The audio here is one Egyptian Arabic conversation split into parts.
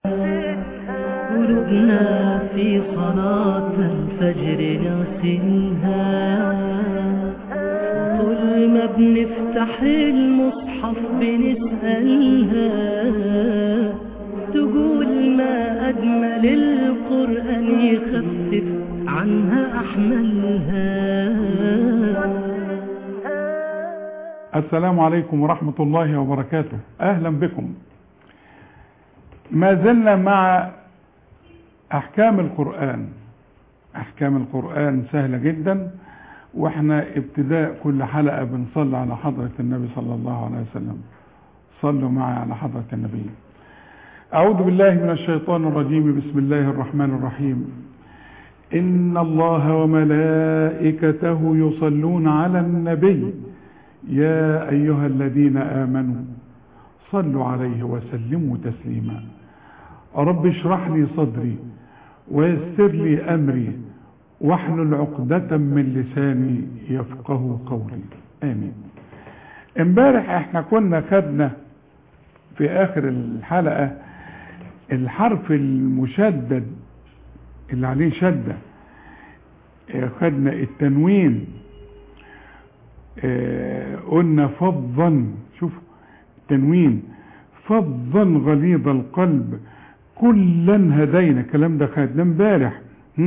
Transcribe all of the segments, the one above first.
قلوبنا في صلاة الفجر نغسلها طول ما بنفتح المصحف بنسألها تقول ما أجمل القرآن يخفف عنها أحملها السلام عليكم ورحمة الله وبركاته أهلا بكم ما زلنا مع أحكام القرآن أحكام القرآن سهلة جدا وإحنا ابتداء كل حلقة بنصلي على حضرة النبي صلى الله عليه وسلم صلوا معي على حضرة النبي أعوذ بالله من الشيطان الرجيم بسم الله الرحمن الرحيم إن الله وملائكته يصلون على النبي يا أيها الذين آمنوا صلوا عليه وسلموا تسليما رب اشرح لي صدري ويسر لي أمري واحلل عقدة من لساني يفقه قولي آمين امبارح احنا كنا خدنا في آخر الحلقة الحرف المشدد اللي عليه شدة خدنا التنوين اه قلنا فظا شوف تنوين فظا غليظ القلب كلا هدينا الكلام ده خدناه امبارح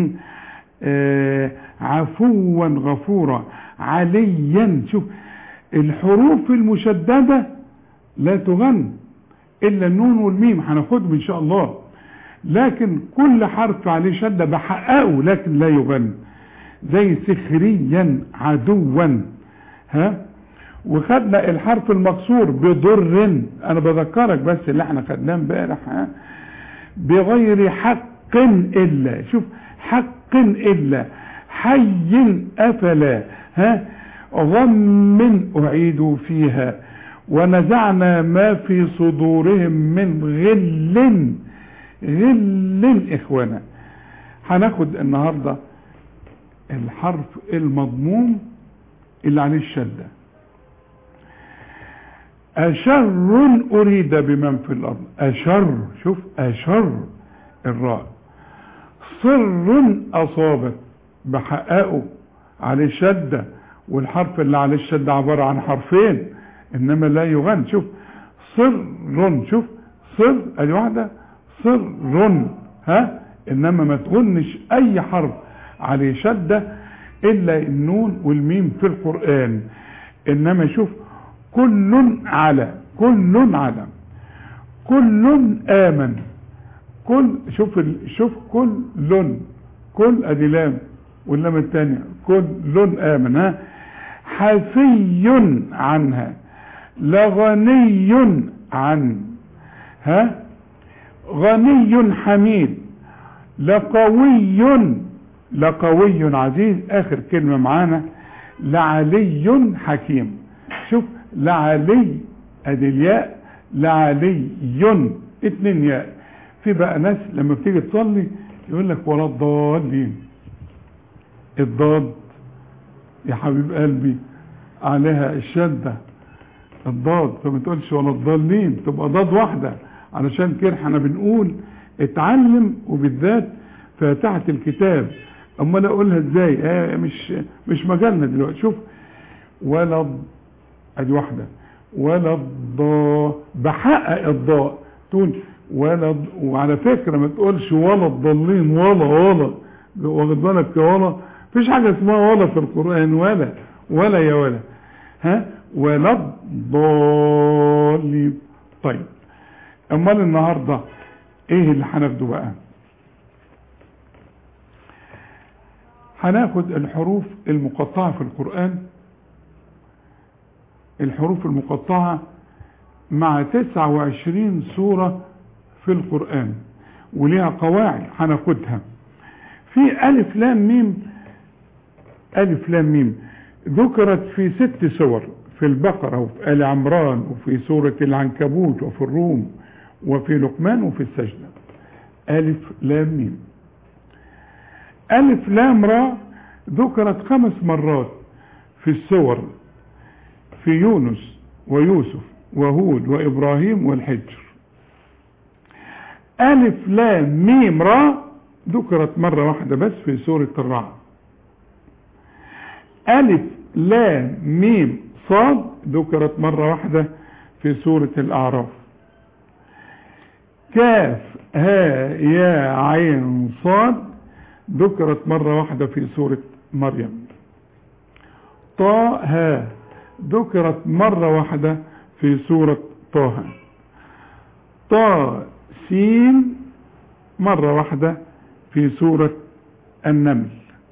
اه عفوا غفورا عليا شوف الحروف المشددة لا تغن الا النون والميم هناخدهم ان شاء الله لكن كل حرف عليه شدة بحققه لكن لا يغن زي سخريا عدوا ها وخدنا الحرف المكسور بضر انا بذكرك بس اللي احنا خدناه امبارح ها بغير حق الا شوف حق الا حي افلا ها غم اعيدوا فيها ونزعنا ما في صدورهم من غل غل اخوانا هناخد النهارده الحرف المضموم اللي عليه الشده أشر أريد بمن في الأرض أشر شوف أشر الراء صر أصابت بحققه عليه شدة والحرف اللي عليه الشدة عبارة عن حرفين إنما لا يغن شوف صر شوف صر أدي واحدة صر ها إنما ما تغنش أي حرف عليه شدة إلا النون والميم في القرآن إنما شوف كل على كل على كل آمن كل شوف ال... شوف كل لن كل ادي لام واللام الثانية كل لن آمن ها حفي عنها لغني عن ها غني حميد لقوي لقوي عزيز اخر كلمة معانا لعلي حكيم شوف لعلي ادي الياء لعلي اتنين ياء في بقى ناس لما بتيجي تصلي يقول لك ولا الضالين الضاد يا حبيب قلبي عليها الشدة الضاد فما تقولش ولا الضالين تبقى ضاد واحدة علشان كده احنا بنقول اتعلم وبالذات فاتحة الكتاب امال اقولها ازاي اه مش مش مجالنا دلوقتي شوف ولا ادي واحدة ولا الضاء بحقق الضاء تقول ولا وعلى فكرة ما تقولش ولا الضالين ولا ولا واخد بالك يا ولا مفيش حاجة اسمها ولا في القرآن ولا ولا يا ولا ها ولا الضالين طيب امال النهاردة ايه اللي هناخده بقى هناخد الحروف المقطعة في القرآن الحروف المقطعة مع 29 سورة في القرآن وليها قواعد هناخدها في ألف لام ميم ألف لام ميم ذكرت في ست سور في البقرة وفي آل عمران وفي سورة العنكبوت وفي الروم وفي لقمان وفي السجدة ألف لام ميم ألف لام را ذكرت خمس مرات في السور في يونس ويوسف وهود وإبراهيم والحجر ألف لام ميم را ذكرت مرة واحدة بس في سورة الرعد ألف لام ميم صاد ذكرت مرة واحدة في سورة الأعراف كاف ها يا عين صاد ذكرت مرة واحدة في سورة مريم طا ها ذكرت مرة واحدة في سورة طه طا سين مرة واحدة في سورة النمل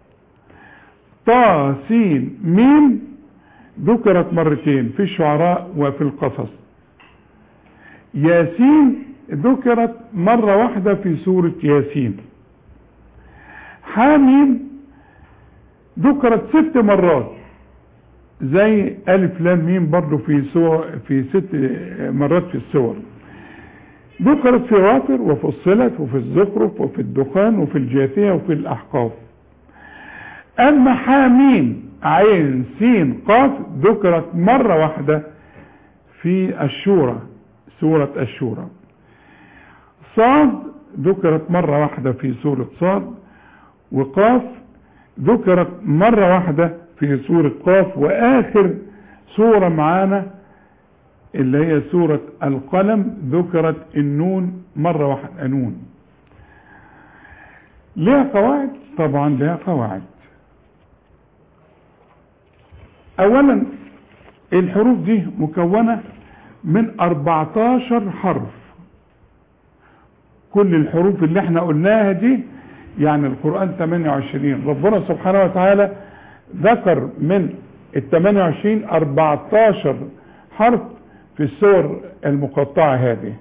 طا سين ميم ذكرت مرتين في الشعراء وفي القصص ياسين ذكرت مرة واحدة في سورة ياسين حاميم ذكرت ست مرات زي ألف لام ميم برضه في سور في ست مرات في السور ذكرت في غافر وفصلت وفي الزخرف وفي الدخان وفي الجاثية وفي الأحقاف أما حاميم عين سين قاف ذكرت مرة واحدة في الشورى سورة الشورى صاد ذكرت مرة واحدة في سورة صاد وقاف ذكرت مرة واحدة في سورة قاف وآخر سورة معانا اللي هي سورة القلم ذكرت النون مرة واحدة نون ليها قواعد طبعا ليها قواعد اولا الحروف دي مكونة من 14 حرف كل الحروف اللي احنا قلناها دي يعني القرآن 28 ربنا سبحانه وتعالى ذكر من ال 28 14 حرف في السور المقطعة هذه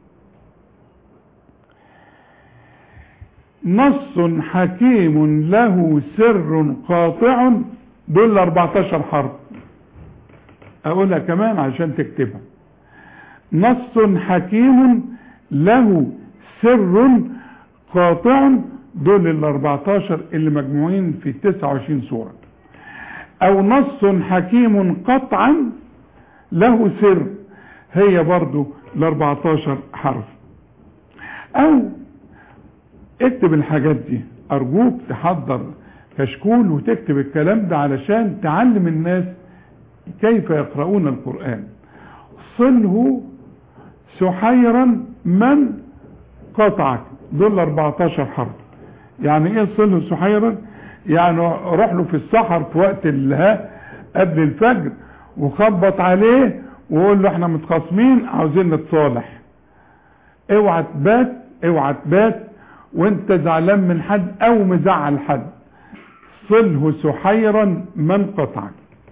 نص حكيم له سر قاطع دول 14 حرف اقولها كمان عشان تكتبها نص حكيم له سر قاطع دول ال 14 اللي مجموعين في 29 سورة او نص حكيم قطعا له سر هي برضو ال 14 حرف او اكتب الحاجات دي ارجوك تحضر كشكول وتكتب الكلام ده علشان تعلم الناس كيف يقرؤون القرآن صله سحيرا من قطعك دول 14 حرف يعني ايه صله سحيرا يعني روح له في السحر في وقت الها قبل الفجر وخبط عليه وقول له احنا متخاصمين عاوزين نتصالح اوعى تبات اوعى تبات وانت زعلان من حد او مزعل حد صله سحيرا من قطعك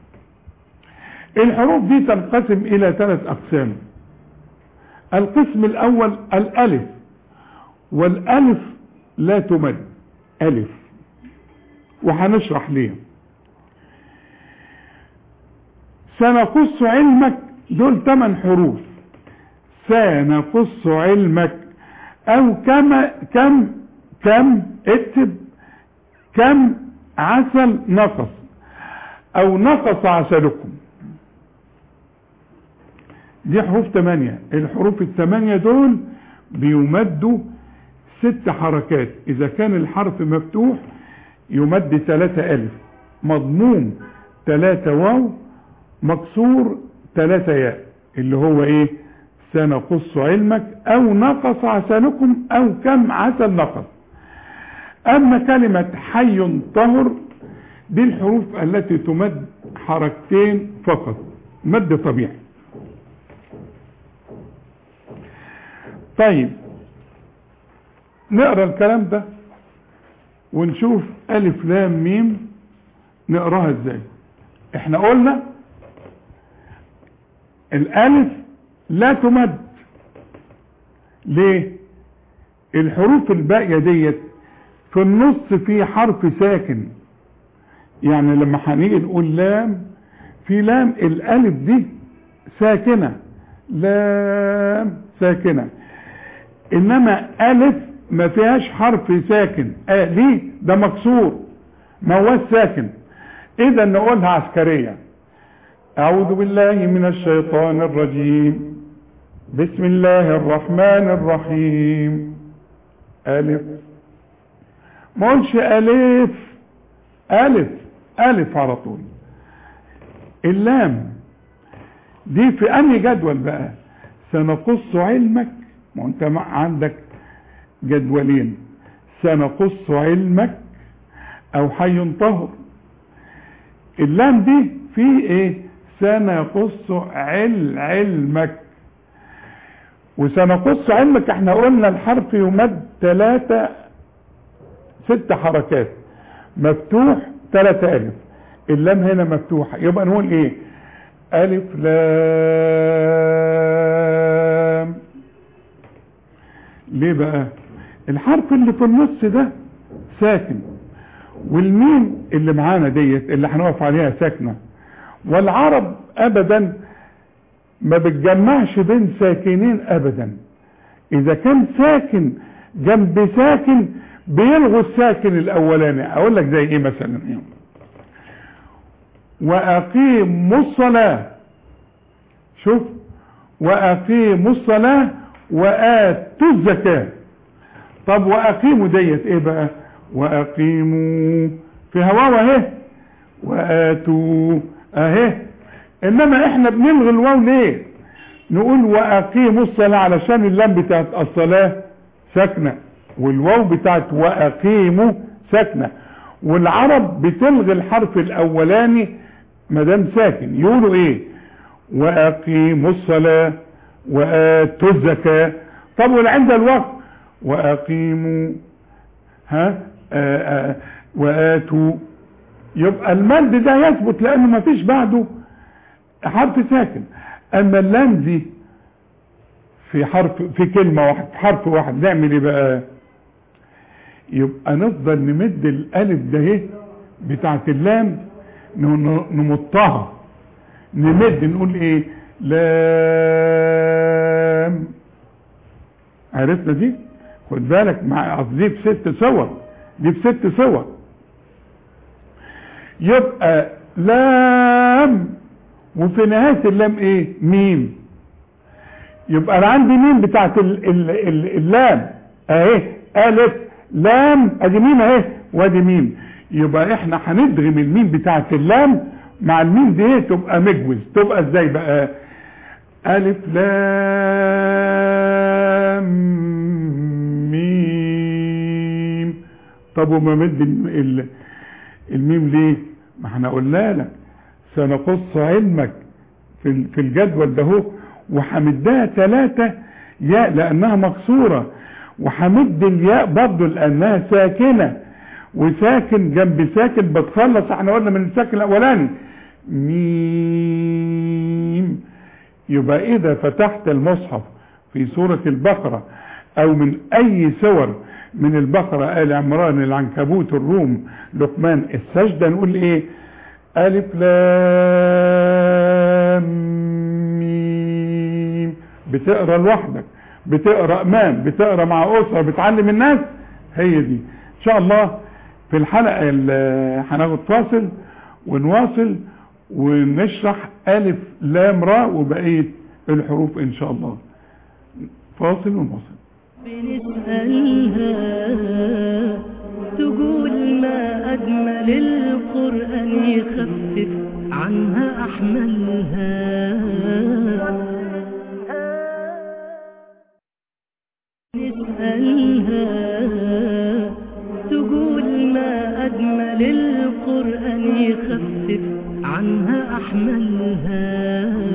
الحروف دي تنقسم الى ثلاث اقسام القسم الاول الالف والالف لا تمد الف وهنشرح ليه سنقص علمك دول ثمان حروف سنقص علمك او كما كم كم اكتب كم عسل نقص او نقص عسلكم دي حروف تمانية الحروف التمانية دول بيمدوا ست حركات اذا كان الحرف مفتوح يمد ثلاثة الف مضموم ثلاثة واو مكسور ثلاثة ياء اللي هو ايه سنقص علمك او نقص عسلكم او كم عسل نقص اما كلمة حي طهر دي الحروف التي تمد حركتين فقط مد طبيعي طيب نقرا الكلام ده ونشوف الف لام ميم نقراها ازاي احنا قلنا الالف لا تمد ليه الحروف الباقية ديت في النص في حرف ساكن يعني لما هنيجي نقول لام في لام الالف دي ساكنة لام ساكنة انما الف ما فيهاش حرف ساكن آه ليه ده مكسور ما هو ساكن اذا نقولها عسكرية اعوذ بالله من الشيطان الرجيم بسم الله الرحمن الرحيم الف ما اقولش الف الف الف على طول اللام دي في انهي جدول بقى سنقص علمك ما انت عندك جدولين سنقص علمك او حي طهر اللام دي في ايه سنقص عل علمك وسنقص علمك احنا قلنا الحرف يمد ثلاثة ست حركات مفتوح ثلاثة الف اللام هنا مفتوحة يبقى نقول ايه الف لام ليه بقى الحرف اللي في النص ده ساكن والميم اللي معانا ديت اللي هنقف عليها ساكنه والعرب ابدا ما بتجمعش بين ساكنين ابدا اذا كان ساكن جنب ساكن بيلغوا الساكن الاولاني اقول لك زي ايه مثلا واقيموا الصلاه شوف واقيموا الصلاه واتوا الزكاه طب واقيموا ديت ايه بقى واقيموا في هواوه اهي واتوا اهي انما احنا بنلغي الواو ليه نقول واقيموا الصلاه علشان اللام بتاعت الصلاه ساكنه والواو بتاعت واقيموا ساكنه والعرب بتلغي الحرف الاولاني ما دام ساكن يقولوا ايه واقيموا الصلاه واتوا الزكاه طب والعند الوقت واقيموا ها آآ آآ واتوا يبقى المد ده يثبت لانه ما فيش بعده حرف ساكن اما اللام دي في حرف في كلمه واحد في حرف واحد نعمل ايه بقى يبقى نفضل نمد الالف ده اهي بتاعت اللام نمطها نمد نقول ايه لام عرفنا دي خد بالك مع دي في ست صور دي في ست صور يبقى لام وفي نهاية اللام ايه ميم يبقى انا عندي ميم بتاعت ال ال ال اللام اهي الف لام ادي ميم اهي وادي ميم يبقى احنا هندغم الميم بتاعت اللام مع الميم دي تبقى مجوز تبقى ازاي بقى الف لام ميم طب وما مد الميم ليه ما احنا قلنا لك سنقص علمك في في الجدول ده اهو وهمدها ثلاثة ياء لانها مكسورة وهمد الياء برضه لانها ساكنة وساكن جنب ساكن بتخلص احنا قلنا من الساكن الاولاني ميم يبقى اذا فتحت المصحف في سورة البقرة او من اي سور من البقرة آل عمران العنكبوت الروم لقمان السجدة نقول ايه ألف لام ميم بتقرا لوحدك بتقرا امام بتقرا مع اسره بتعلم الناس هي دي ان شاء الله في الحلقه هناخد فاصل ونواصل ونشرح الف لام را وبقيه الحروف ان شاء الله فاصل ونواصل بنسألها تقول ما أجمل القرآن يخفف عنها أحملها نسألها تقول ما أجمل القرآن يخفف عنها أحملها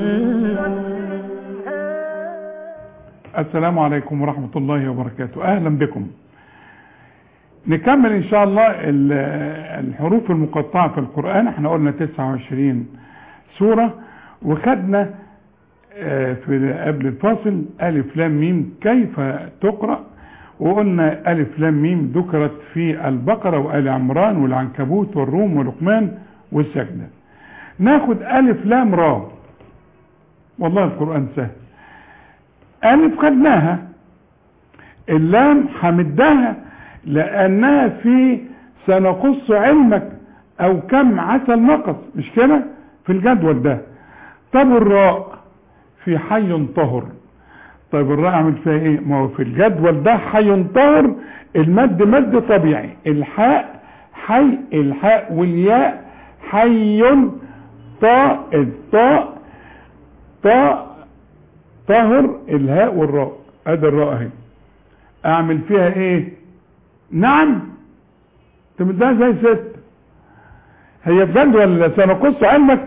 السلام عليكم ورحمة الله وبركاته أهلا بكم نكمل إن شاء الله الحروف المقطعة في القرآن احنا قلنا 29 سورة وخدنا في قبل الفاصل ألف لام ميم كيف تقرأ وقلنا ألف لام ميم ذكرت في البقرة وآل عمران والعنكبوت والروم ولقمان والسجدة ناخد ألف لام را والله القرآن سهل ألف خدناها اللام حمدها لأنها في سنقص علمك أو كم عسل نقص مش كده في الجدول ده طب الراء في حي طهر طيب الراء اعمل فيها ايه ما هو في الجدول ده حي طهر المد مد طبيعي الحاء حي الحاء والياء حي طاء الطاء طاء طاهر الهاء والراء ادي الراء اهي اعمل فيها ايه نعم تمدها زي ست هي بجد ولا سنقص علمك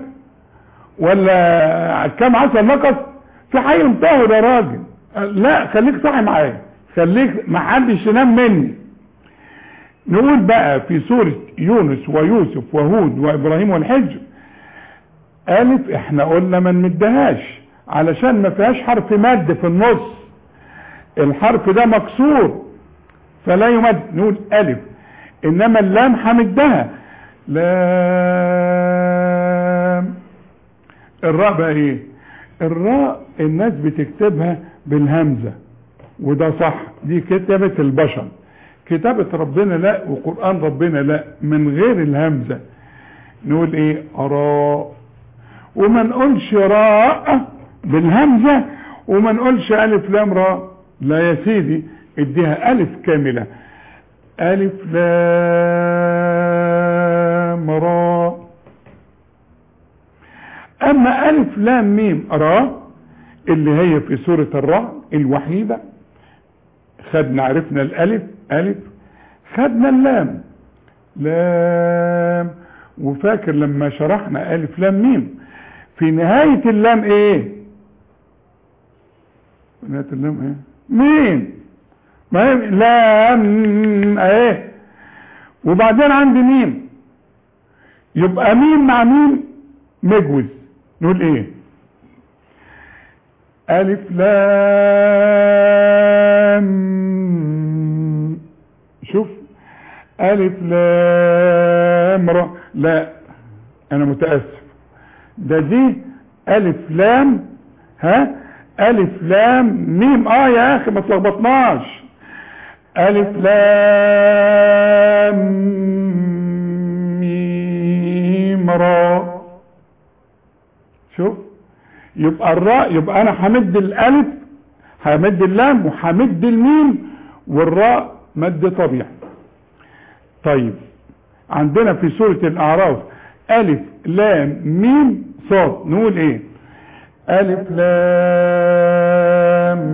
ولا كم عسل نقص في حي طاهر يا راجل لا خليك صاحي معايا خليك ما حدش ينام مني نقول بقى في سورة يونس ويوسف وهود وابراهيم والحج الف احنا قلنا ما نمدهاش علشان ما فيهاش حرف مد في النص الحرف ده مكسور فلا يمد نقول الف انما اللام حمدها لام الراء بقى ايه الراء الناس بتكتبها بالهمزة وده صح دي كتابة البشر كتابة ربنا لا وقرآن ربنا لا من غير الهمزة نقول ايه اراء وما نقولش راء بالهمزة وما نقولش الف لام راء لا يا سيدي اديها الف كاملة الف لام راء اما الف لام ميم راء اللي هي في سورة الرعد الوحيدة خدنا عرفنا الالف الف خدنا اللام لام وفاكر لما شرحنا الف لام ميم في نهاية اللام ايه في نهاية اللام ايه مين ما هي لام ايه وبعدين عندي ميم يبقى ميم مع ميم مجوز نقول ايه الف لام شوف الف لام را لا انا متاسف ده دي الف لام ها الف لام ميم اه يا اخي ما تلخبطناش الف لام ميم را شوف يبقى الراء يبقى انا همد الالف همد اللام وهمد الميم والراء مد طبيعي طيب عندنا في سورة الاعراف الف لام ميم صاد نقول ايه الف لام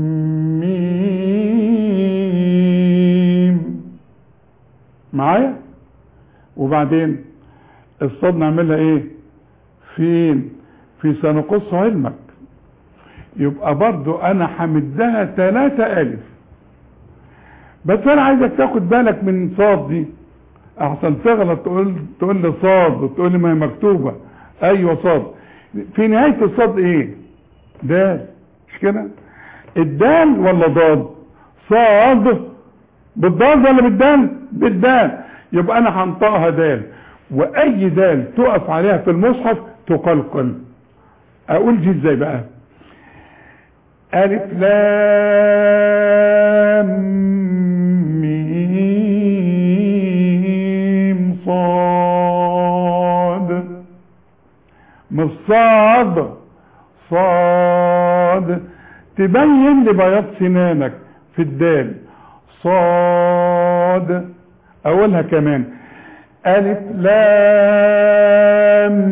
ميم معايا وبعدين الصاد نعملها ايه فين في سنقص علمك يبقى برضو انا حمدها ثلاثة الف بس انا عايزك تاخد بالك من صاد دي احسن تغلط تقول تقول لي صاد وتقول لي ما هي مكتوبة ايوه صاد في نهاية الصاد ايه دال مش كده الدال ولا ضاد صاد بالضاد ولا بالدال بالدال يبقى انا هنطقها دال واي دال تقف عليها في المصحف تقلقل اقول دي ازاي بقى الف لام ميم صاد مش صاد صاد تبين لبياض سنانك في الدال صاد اقولها كمان الف لام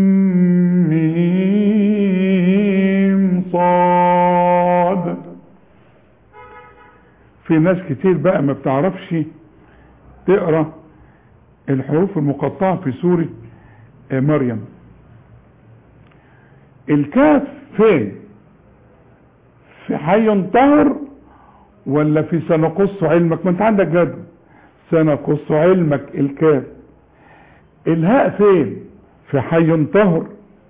ميم صاد في ناس كتير بقى ما بتعرفش تقرا الحروف المقطعه في سوره مريم الكاف فين في حي طهر ولا في سنقص علمك ما انت عندك جدول سنقص علمك الكاف الهاء فين في حي طهر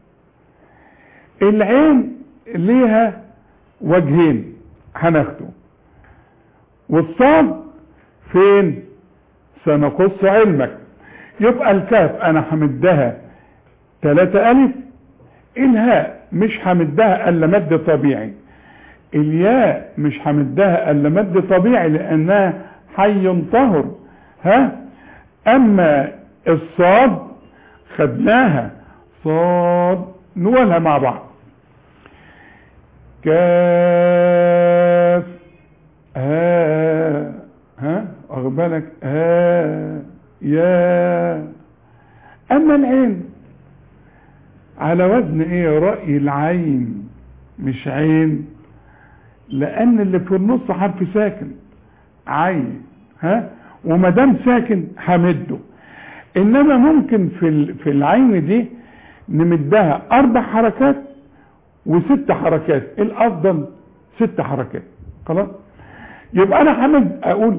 العين ليها وجهين هناخده والصاد فين سنقص علمك يبقى الكاف انا همدها ثلاثة الف الهاء مش همدها الا مد طبيعي الياء مش همدها الا مد طبيعي لانها حي طهر ها اما الصاد خدناها صاد نقولها مع بعض كاف ها ها واخد بالك ها يا اما العين على وزن ايه رأي العين مش عين لان اللي في النص حرف ساكن عين ها وما دام ساكن همده انما ممكن في ال- في العين دي نمدها اربع حركات وست حركات الافضل ست حركات خلاص يبقى انا حمد اقول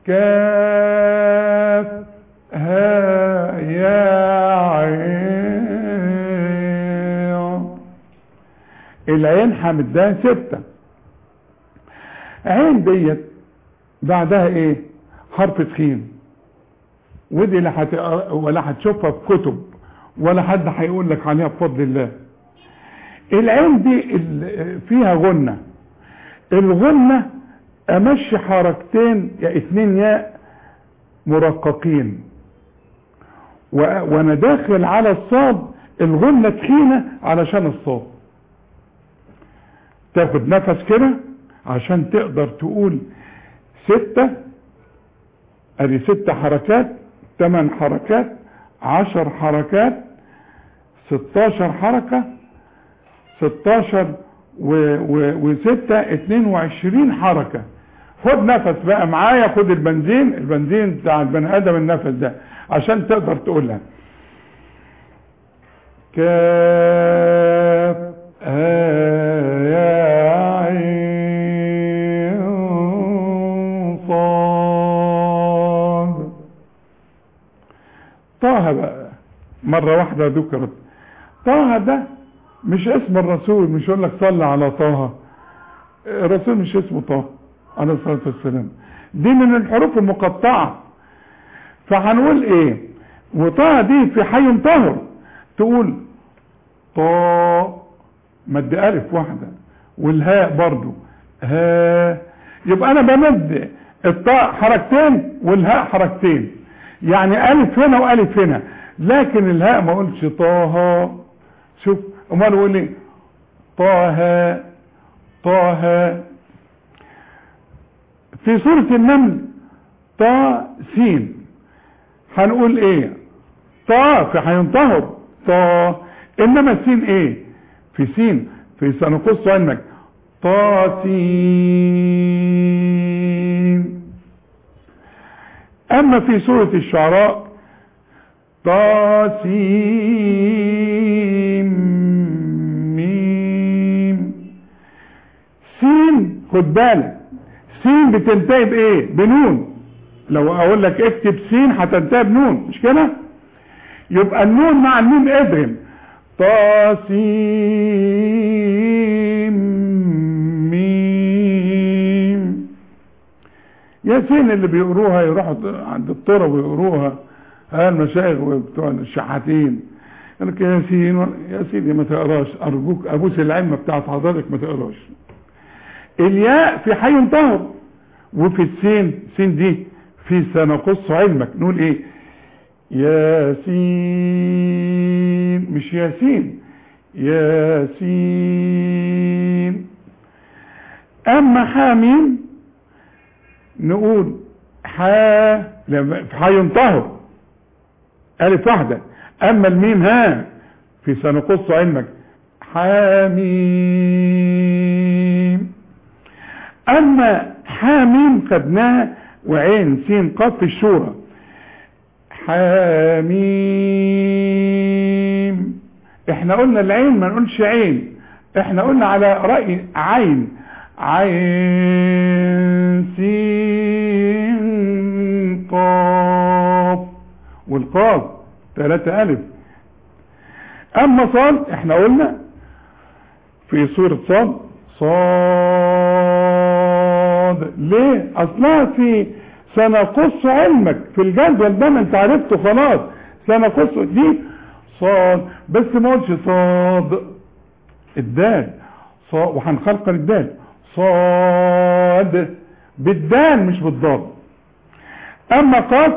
كاف ها يا عين العين حمدها ستة عين ديت بعدها ايه حرف تخين ودي لا هت... ولا هتشوفها في كتب ولا حد هيقول لك عليها بفضل الله العين دي ال- فيها غنة الغنة امشي حركتين يا اتنين ياء مرققين و... وانا داخل على الصاد الغنة تخينة علشان الصاد تاخد نفس كده عشان تقدر تقول ستة ادي ست حركات ثمان حركات عشر حركات ستاشر حركة ستاشر و... و... وستة اتنين وعشرين حركة خد نفس بقى معايا خد البنزين البنزين بتاع البني ادم النفس ده عشان تقدر تقولها كاف ها يا عين صاد طه بقى مرة واحدة ذكرت طه ده مش اسم الرسول مش يقول لك صلى على طه الرسول مش اسمه طه عليه الصلاة والسلام دي من الحروف المقطعة فهنقول ايه وطه دي في حي طهر تقول طا مد الف واحدة والهاء برضو ها يبقى انا بمد الطاء حركتين والهاء حركتين يعني الف هنا والف هنا لكن الهاء ما اقولش طه شوف امال اقول ايه طه طه في سورة النمل طا سين هنقول ايه طا في هينطهر طا انما السين ايه في سين في سنقص علمك طا سين اما في سورة الشعراء طا سين ميم سين خد بالك سين بتنتهي بايه بنون لو اقول لك اكتب سين هتنتهي بنون مش كده يبقى النون مع الميم ادغم طاسيم ميم ياسين اللي بيقروها يروحوا عند الطرب ويقروها ها المشايخ وبتوع الشحاتين يقول لك يا ياسين يا سيدي ما تقراش ارجوك ابوس العلم بتاعت حضرتك ما تقراش الياء في حي طهر وفي السين سين دي في سنقص علمك نقول ايه ياسين مش ياسين ياسين اما حاميم نقول حا لما في حي طهر الف واحده اما الميم ها في سنقص علمك حاميم اما حاميم خدناها وعين سين قاف في الشورى حاميم احنا قلنا العين ما نقولش عين احنا قلنا على رأي عين عين سين قاف والقاف ثلاثة ألف أما صاد احنا قلنا في سورة صاد صاد ليه اصلها في سنقص علمك في الجدول ده ما انت عرفته خلاص سنقص دي صاد بس ما قلتش صاد الدال صاد وهنخلق الدال صاد بالدال مش بالضاد اما قاف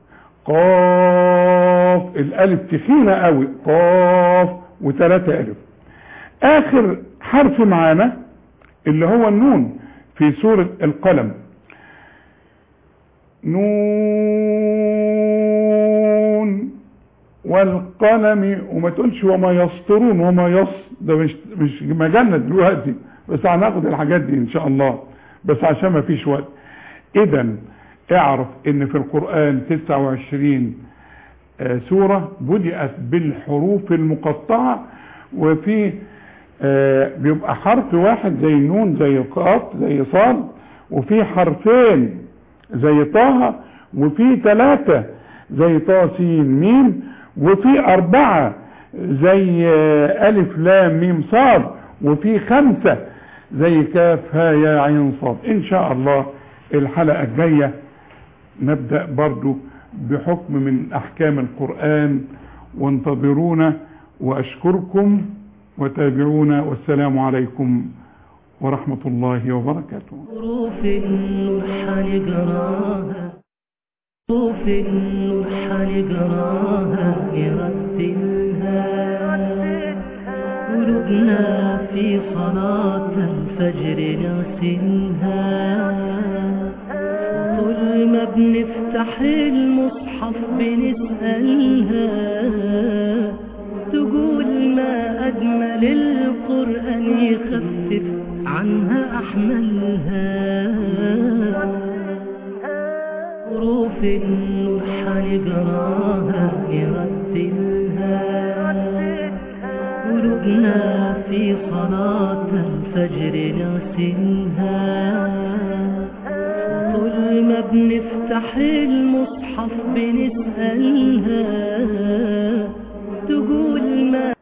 قاف الالف تخينه قوي قاف وثلاثه الف اخر حرف معانا اللي هو النون في سورة القلم نون والقلم وما تقولش وما يسطرون وما يص ده مش مش مجالنا دلوقتي بس هناخد الحاجات دي ان شاء الله بس عشان ما فيش وقت اذا اعرف ان في القرآن 29 آه، سورة بدأت بالحروف المقطعة وفي آه، بيبقى حرف واحد زي نون زي قاف زي صاد وفي حرفين زي طه وفي ثلاثة زي طه سين ميم وفي أربعة زي آه، ألف لام ميم صاد وفي خمسة زي كاف ها يا عين صاد إن شاء الله الحلقة الجاية نبدأ برضو بحكم من أحكام القرآن وانتظرونا وأشكركم وتابعونا والسلام عليكم ورحمة الله وبركاته حروف النور حنقراها حروف النور حنقراها يرتلها قلوبنا في صلاة الفجر نغسلها طول ما بنفتح المصحف بنسألها تقول ما أجمل القرآن يخفف عنها أحملها حروف النور حنقراها يرتلها قلوبنا في صلاة الفجر نغسلها طول ما بنفتح المصحف بنسألها